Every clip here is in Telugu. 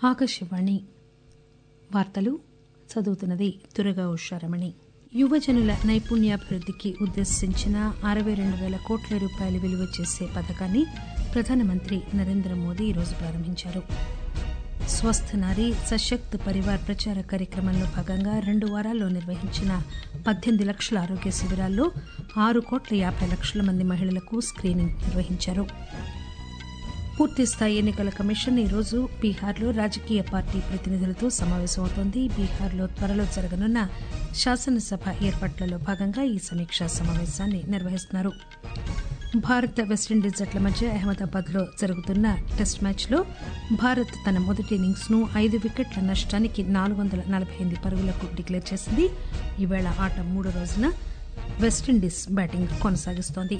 ఆకాశవాణి వార్తలు చదువుతున్నది దుర్గా ఉషారమణి యువజనుల నైపుణ్యాభివృద్దికి ఉద్దేశించిన అరవై రెండు పేల కోట్ల రూపాయలు విలువ చేసే పథకాన్ని ప్రధానమంత్రి నరేంద్ర మోదీ ఈరోజు ప్రారంభించారు స్వస్థ నారీ సశక్త్ పరివార్ ప్రచార కార్యక్రమంలో భాగంగా రెండు వారాల్లో నిర్వహించిన పద్దెనిమిది లక్షల ఆరోగ్య శిబిరాల్లో ఆరు కోట్ల యాబై లక్షల మంది మహిళలకు స్కీనింగ్ నిర్వహించారు పూర్తిస్థాయి ఎన్నికల కమిషన్ ఈరోజు బీహార్లో రాజకీయ పార్టీ ప్రతినిధులతో సమావేశమవుతోంది బీహార్లో త్వరలో జరగనున్న శాసనసభ ఏర్పాట్లలో భాగంగా ఈ సమీక్షా సమావేశాన్ని నిర్వహిస్తున్నారు భారత్ వెస్టిండీస్ జట్ల మధ్య అహ్మదాబాద్ లో జరుగుతున్న టెస్ట్ మ్యాచ్లో భారత్ తన మొదటి ఇన్నింగ్స్ ను ఐదు వికెట్ల నష్టానికి నాలుగు వందల నలబై ఎనిమిది పరుగులకు డిక్లేర్ చేసింది ఈవేళ ఆట మూడో రోజున వెస్టిండీస్ బ్యాటింగ్ కొనసాగిస్తోంది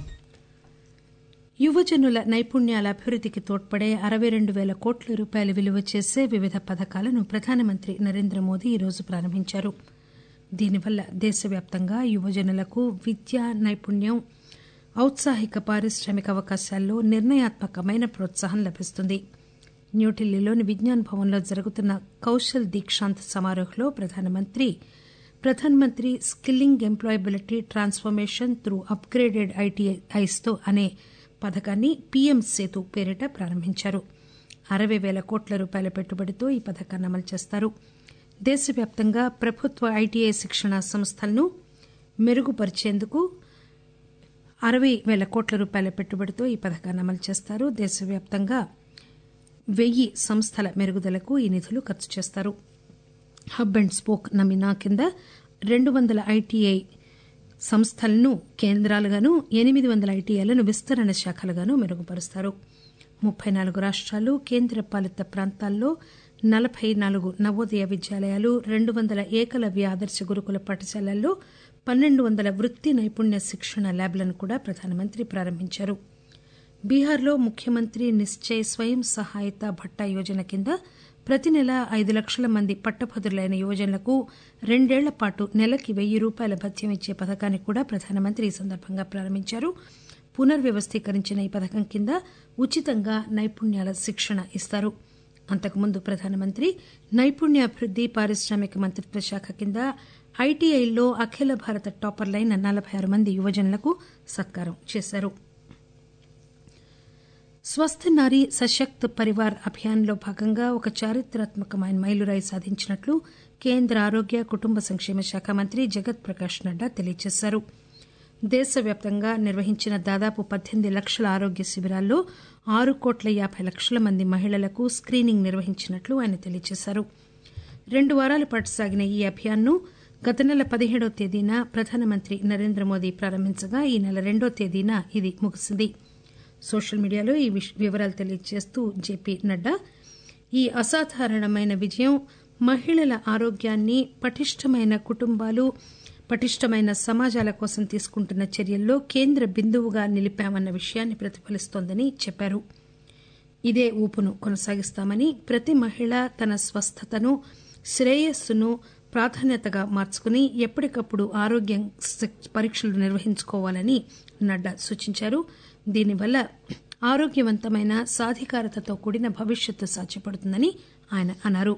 యువజనుల నైపుణ్యాల అభివృద్దికి తోడ్పడే అరవై రెండు పేల కోట్ల రూపాయల విలువ చేసే వివిధ పథకాలను ప్రధానమంత్రి నరేంద్ర మోదీ ఈరోజు ప్రారంభించారు దీనివల్ల దేశవ్యాప్తంగా యువజనులకు విద్య నైపుణ్యం ఔత్సాహిక పారిశ్రామిక అవకాశాల్లో నిర్ణయాత్మకమైన ప్రోత్సాహం లభిస్తుంది న్యూఢిల్లీలోని విజ్ఞాన్ భవన్లో జరుగుతున్న కౌశల్ దీక్షాంత్ సమారోహ్లో ప్రధానమంత్రి ప్రధానమంత్రి skilling employability transformation through upgraded ఐటీఐస్తో అనే పథకాన్ని పీఎం సేతు పేరిట ప్రారంభించారు అరవై పేల కోట్ల రూపాయల పెట్టుబడితో ఈ పథకాన్ని అమలు చేస్తారు దేశవ్యాప్తంగా ప్రభుత్వ ఐటీఐ శిక్షణా సంస్థలను మెరుగుపరిచేందుకు అరవై పేల కోట్ల రూపాయల పెట్టుబడితో ఈ పథకాన్ని అమలు చేస్తారు దేశవ్యాప్తంగా వెయ్యి సంస్థల మెరుగుదలకు ఈ నిధులు ఖర్చు చేస్తారు హబ్ అండ్ స్పోక్ నమూనా కింద రెండు వందల ఐటీఐ సంస్థలను కేంద్రాలుగాను ఎనిమిది వందల ఐటీఐలను విస్తరణ శాఖలుగాను మెరుగుపరుస్తారు ముప్పై నాలుగు రాష్టాలు కేంద్ర పాలిత ప్రాంతాల్లో నలబై నాలుగు నవోదయ విద్యాలయాలు రెండు వందల ఏకలవ్య ఆదర్శ గురుకుల పాఠశాలల్లో పన్నెండు వందల వృత్తి నైపుణ్య శిక్షణ ల్యాబ్లను కూడా ప్రధానమంత్రి ప్రారంభించారు బీహార్లో ముఖ్యమంత్రి నిశ్చయ్ స్వయం సహాయత భట్టా యోజన కింద ప్రతి నెల ఐదు లక్షల మంది పట్టభద్రులైన యువజనులకు రెండేళ్ల పాటు నెలకి వెయ్యి రూపాయల భత్యం ఇచ్చే పథకాన్ని కూడా ప్రధానమంత్రి ఈ సందర్భంగా ప్రారంభించారు పునర్వ్యవస్థీకరించిన ఈ పథకం కింద ఉచితంగా నైపుణ్యాల శిక్షణ ఇస్తారు అంతకుముందు ప్రధానమంత్రి నైపుణ్యాభివృద్ది పారిశ్రామిక మంత్రిత్వ శాఖ కింద ఐటీఐల్లో అఖిల భారత టాపర్లైన నలబై ఆరు మంది యువజనులకు సత్కారం చేశారు స్వస్థ నారీ సశక్త్ పరివార్ అభియాన్లో భాగంగా ఒక చారిత్రాత్మకమైన మైలురాయి సాధించినట్లు కేంద్ర ఆరోగ్య కుటుంబ సంక్షేమ శాఖ మంత్రి జగత్ ప్రకాష్ నడ్డా తెలియజేశారు దేశవ్యాప్తంగా నిర్వహించిన దాదాపు పద్దెనిమిది లక్షల ఆరోగ్య శిబిరాల్లో ఆరు కోట్ల యాబై లక్షల మంది మహిళలకు స్కీనింగ్ నిర్వహించినట్లు ఆయన తెలియజేశారు రెండు వారాల పాటు సాగిన ఈ అభియాన్ను గత నెల పదిహేడవ తేదీన ప్రధానమంత్రి నరేంద్ర మోదీ ప్రారంభించగా ఈ నెల రెండో తేదీన ఇది ముగిసింది సోషల్ మీడియాలో ఈ వివరాలు తెలియజేస్తూ జేపీ నడ్డా ఈ అసాధారణమైన విజయం మహిళల ఆరోగ్యాన్ని పటిష్టమైన కుటుంబాలు పటిష్టమైన సమాజాల కోసం తీసుకుంటున్న చర్యల్లో కేంద్ర బిందువుగా నిలిపామన్న విషయాన్ని ప్రతిఫలిస్తోందని చెప్పారు ఇదే ఊపును కొనసాగిస్తామని ప్రతి మహిళ తన స్వస్థతను శ్రేయస్సును ప్రాధాన్యతగా మార్చుకుని ఎప్పటికప్పుడు ఆరోగ్య పరీక్షలు నిర్వహించుకోవాలని నడ్డా సూచించారు దీనివల్ల ఆరోగ్యవంతమైన సాధికారతతో కూడిన భవిష్యత్తు సాధ్యపడుతుందని ఆయన అన్నారు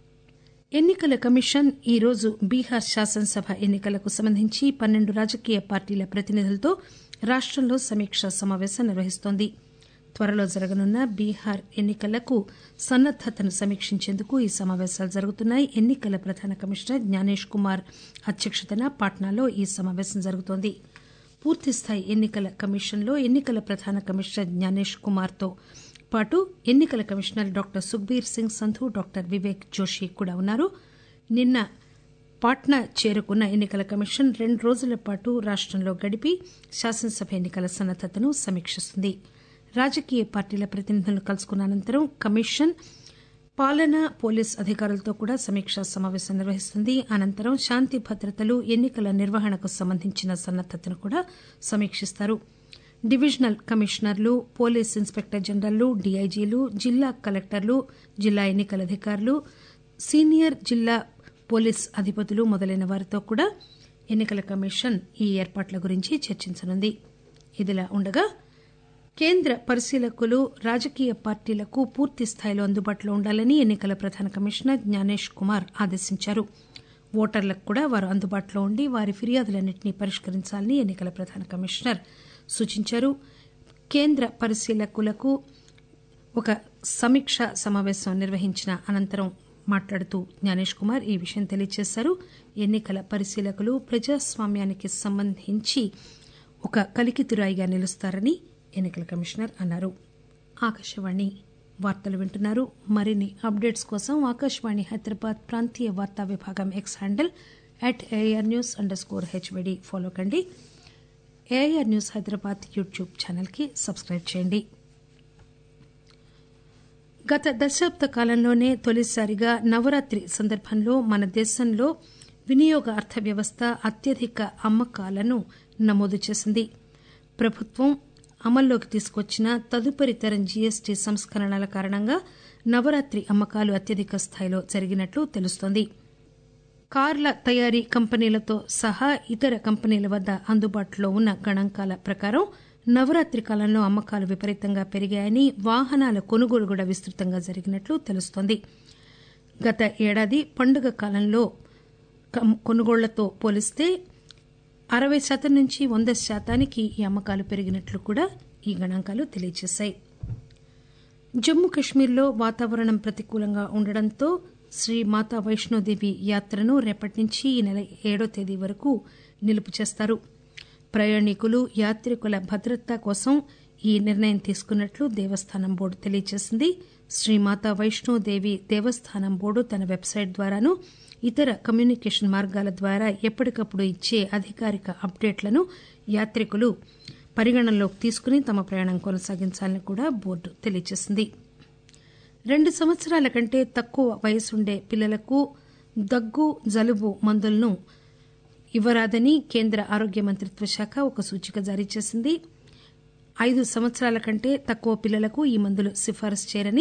ఎన్నికల కమిషన్ ఈరోజు బీహార్ శాసనసభ ఎన్నికలకు సంబంధించి పన్నెండు రాజకీయ పార్టీల ప్రతినిధులతో రాష్టంలో సమీక్షా సమావేశం నిర్వహిస్తోంది త్వరలో జరగనున్న బీహార్ ఎన్నికలకు సన్నద్దతను సమీక్షించేందుకు ఈ సమావేశాలు జరుగుతున్నాయి ఎన్నికల ప్రధాన కమిషనర్ జ్ఞానేష్ కుమార్ అధ్యక్షతన పాట్నాలో ఈ సమావేశం జరుగుతోంది పూర్తిస్థాయి ఎన్నికల కమిషన్లో ఎన్నికల ప్రధాన కమిషనర్ జ్ఞానేష్ కుమార్తో పాటు ఎన్నికల commissioner doctor Sukhbir Singh Sandhu doctor Vivek Joshi కూడా ఉన్నారు నిన్న పాట్నా చేరుకున్న ఎన్నికల కమిషన్ రెండు రోజుల పాటు రాష్టంలో గడిపి శాసనసభ ఎన్నికల సన్నద్దతను సమీక్షిస్తుంది రాజకీయ పార్టీల ప్రతినిధులను కలుసుకున్న అనంతరం కమిషన్ పాలన పోలీస్ అధికారులతో కూడా సమీక్షా సమావేశం నిర్వహిస్తుంది అనంతరం శాంతి భద్రతలు ఎన్నికల నిర్వహణకు సంబంధించిన సన్నద్దతను కూడా సమీక్షిస్తారు డివిజనల్ కమిషనర్లు పోలీస్ ఇన్స్పెక్టర్ జనరళ్లు డీఐజీలు జిల్లా కలెక్టర్లు జిల్లా ఎన్నికల అధికారులు సీనియర్ జిల్లా పోలీస్ అధిపతులు మొదలైన వారితో కూడా ఎన్నికల కమిషన్ ఈ ఏర్పాట్ల గురించి చర్చించనుంది ఇదిలా ఉండగా కేంద్ర పరిశీలకులు రాజకీయ పార్టీలకు పూర్తి స్థాయిలో అందుబాటులో ఉండాలని ఎన్నికల ప్రధాన కమిషనర్ జ్ఞానేష్ కుమార్ ఆదేశించారు ఓటర్లకు కూడా వారు అందుబాటులో ఉండి వారి ఫిర్యాదులన్నింటినీ పరిష్కరించాలని ఎన్నికల ప్రధాన కమిషనర్ సూచించారు కేంద్ర పరిశీలకులకు ఒక సమీక్ష సమావేశం నిర్వహించిన అనంతరం మాట్లాడుతూ జ్ఞానేష్ కుమార్ ఈ విషయం తెలియజేశారు ఎన్నికల పరిశీలకులు ప్రజాస్వామ్యానికి సంబంధించి ఒక కలికితురాయిగా నిలుస్తారని ఎన్నికల కమిషనర్ అన్నారు ఆకాశవాణి వార్తలు వింటున్నారు మరిన్ని అప్డేట్స్ కోసం ఆకాశవాణి హైదరాబాద్ ప్రాంతీయ వార్తా విభాగం X handle at A R news underscore H Y D follow కండి ఏఆర్ న్యూస్ హైదరాబాద్ యూట్యూబ్ ఛానల్కి సబ్స్క్రైబ్ చేయండి గత దశాబ్ద కాలంలోనే తొలిసారిగా నవరాత్రి సందర్భంలో మన దేశంలో వినియోగ అర్థవ్యవస్థ అత్యధిక అమ్మకాలను నమోదు చేసింది ప్రభుత్వం అమల్లోకి తీసుకొచ్చిన తదుపరి తరం జీఎస్టీ సంస్కరణల కారణంగా నవరాత్రి అమ్మకాలు అత్యధిక స్థాయిలో జరిగినట్లు తెలుస్తోంది కార్ల తయారీ కంపెనీలతో సహా ఇతర కంపెనీల వద్ద అందుబాటులో ఉన్న గణాంకాల ప్రకారం నవరాత్రి కాలంలో అమ్మకాలు విపరీతంగా పెరిగాయని వాహనాల కొనుగోలు కూడా విస్తృతంగా జరిగినట్లు తెలుస్తోంది గత ఏడాది పండుగ కాలంలో కొనుగోళ్లతో పోలిస్తే అరవై శాతం నుంచి వంద శాతానికి ఈ అమ్మకాలు పెరిగినట్లు కూడా ఈ గణాంకాలు తెలియజేశాయి జమ్మూ కశ్మీర్లో వాతావరణం ప్రతికూలంగా ఉండడంతో శ్రీ మాతా వైష్ణోదేవి యాత్రను రేపటి నుంచి ఈ నెల ఏడో తేదీ వరకు నిలుపు చేస్తారు ప్రయాణికులు యాత్రికుల భద్రత కోసం ఈ నిర్ణయం తీసుకున్నట్లు దేవస్థానం బోర్డు తెలియజేసింది శ్రీ మాతా వైష్ణోదేవి దేవస్థానం బోర్డు తన వెబ్సైట్ ద్వారాను ఇతర కమ్యూనికేషన్ మార్గాల ద్వారా ఎప్పటికప్పుడు ఇచ్చే అధికారిక అప్డేట్లను యాత్రికులు పరిగణనలోకి తీసుకుని తమ ప్రయాణం కొనసాగించాలని కూడా బోర్డు తెలియజేసింది రెండు సంవత్సరాల కంటే తక్కువ వయసుండే పిల్లలకు దగ్గు జలుబు మందులను ఇవ్వరాదని కేంద్ర ఆరోగ్య మంత్రిత్వ శాఖ ఒక సూచిక జారీ చేసింది ఐదు సంవత్సరాల కంటే తక్కువ పిల్లలకు ఈ మందులు సిఫారసు చేయరని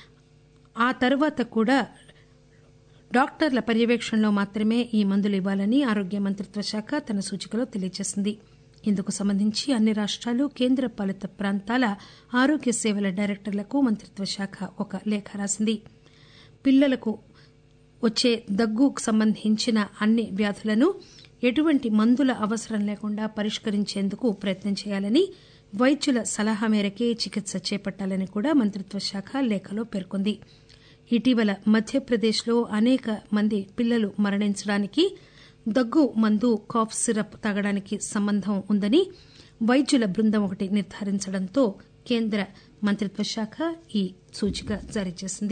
ఆ తర్వాత కూడా డాక్టర్ల పర్యవేక్షణలో మాత్రమే ఈ మందులు ఇవ్వాలని ఆరోగ్య మంత్రిత్వ శాఖ తన సూచికలో తెలియజేసింది ఇందుకు సంబంధించి అన్ని రాష్టాలు కేంద్ర పాలిత ప్రాంతాల ఆరోగ్య సేవల డైరెక్టర్లకు మంత్రిత్వ శాఖ ఒక లేఖ రాసింది పిల్లలకు వచ్చే దగ్గుకు సంబంధించిన అన్ని వ్యాధులను ఎటువంటి మందుల అవసరం లేకుండా పరిష్కరించేందుకు ప్రయత్నం చేయాలని వైద్యుల సలహా మేరకే చికిత్స చేపట్టాలని కూడా మంత్రిత్వ శాఖ లేఖలో పేర్కొంది ఇటీవల మధ్యప్రదేశ్లో అనేక మంది పిల్లలు మరణించడానికి దగ్గు మందు కాఫ్ సిరప్ తాగడానికి సంబంధం ఉందని వైద్యుల బృందం ఒకటి నిర్ధారించడంతో కేంద్ర మంత్రిత్వ శాఖ ఈ సూచిక జారీ చేసింది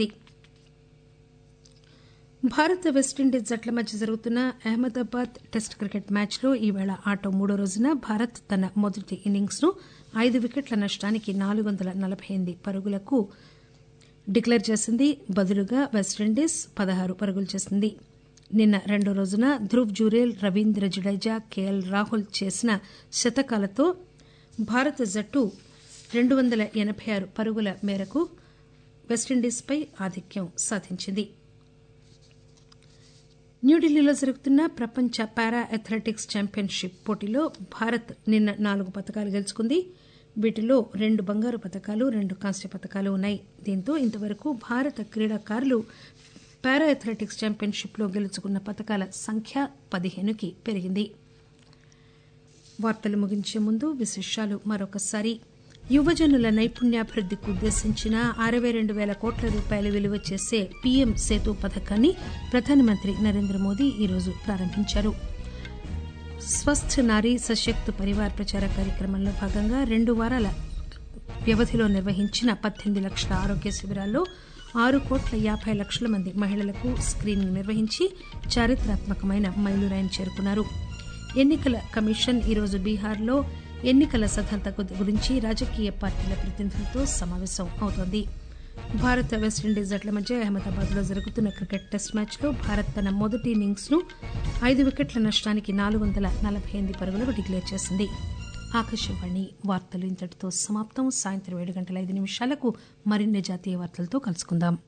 భారత్ వెస్టిండీస్ జట్ల మధ్య జరుగుతున్న అహ్మదాబాద్ టెస్ట్ క్రికెట్ మ్యాచ్లో ఈవేళ ఆట మూడో రోజున భారత్ తన మొదటి ఇన్నింగ్స్ ను ఐదు వికెట్ల నష్టానికి నాలుగు వందల నలబై ఎనిమిది పరుగులకు డిక్లేర్ చేసింది బదులుగా వెస్టిండీస్ పదహారు పరుగులు చేసింది నిన్న రెండో రోజున ధృవ్ జురేల్ రవీంద్ర జడేజా కేఎల్ రాహుల్ చేసిన శతకాలతో భారత జట్టు రెండు వందల ఎనబై ఆరు పరుగుల మేరకు వెస్టిండీస్పై ఆధిక్యం సాధించింది న్యూఢిల్లీలో జరుగుతున్న ప్రపంచ పారా అథ్లెటిక్స్ ఛాంపియన్షిప్ పోటీలో భారత్ నిన్న నాలుగు పతకాలు గెలుచుకుంది వీటిలో రెండు బంగారు పతకాలు రెండు కాంస్య పతకాలు ఉన్నాయి దీంతో ఇంతవరకు భారత క్రీడాకారులు పారా అథ్లెటిక్స్ ఛాంపియన్షిప్లో గెలుచుకున్న పతకాల సంఖ్య పదిహేనుకి పెరిగింది వార్తలు ముగించే ముందు విశేషాలు మరొకసారి యువజనుల నైపుణ్యాభివృద్దికి ఉద్దేశించిన అరవై రెండు పేల కోట్ల రూపాయలు విలువ చేసే పీఎం సేతు పథకాన్ని ప్రధానమంత్రి నరేంద్ర మోదీ ఈరోజు ప్రారంభించారు స్వస్థ్ నారీ సశక్త్ పరివార్ ప్రచార కార్యక్రమంలో భాగంగా రెండు వారాల వ్యవధిలో నిర్వహించిన పద్దెనిమిది లక్షల ఆరోగ్య శిబిరాల్లో ఆరు కోట్ల యాబై లక్షల మంది మహిళలకు స్క్రీనింగ్ నిర్వహించి చారిత్రాత్మకమైన మైలురాయిని చేరుకున్నారు ఎన్నికల కమిషన్ ఈరోజు బీహార్లో ఎన్నికల సన్నద్దత గురించి రాజకీయ పార్టీల ప్రతినిధులతో సమావేశం అవుతోంది భారత్ వెస్టిండీస్ జట్ల మధ్య అహ్మదాబాద్ లో జరుగుతున్న క్రికెట్ టెస్ట్ మ్యాచ్ లో భారత్ తన మొదటి ఇన్నింగ్స్ ను ఐదు వికెట్ల నష్టానికి నాలుగు వందల నలబై ఎనిమిది పరుగులకు డిక్లేర్ చేసింది ఆకాశవాణి వార్తలు ఇంతటితో సమాప్తం సాయంత్రం ఏడు గంటల ఐదు నిమిషాలకు మరిన్ని జాతీయ వార్తలతో కలుసుకుందాం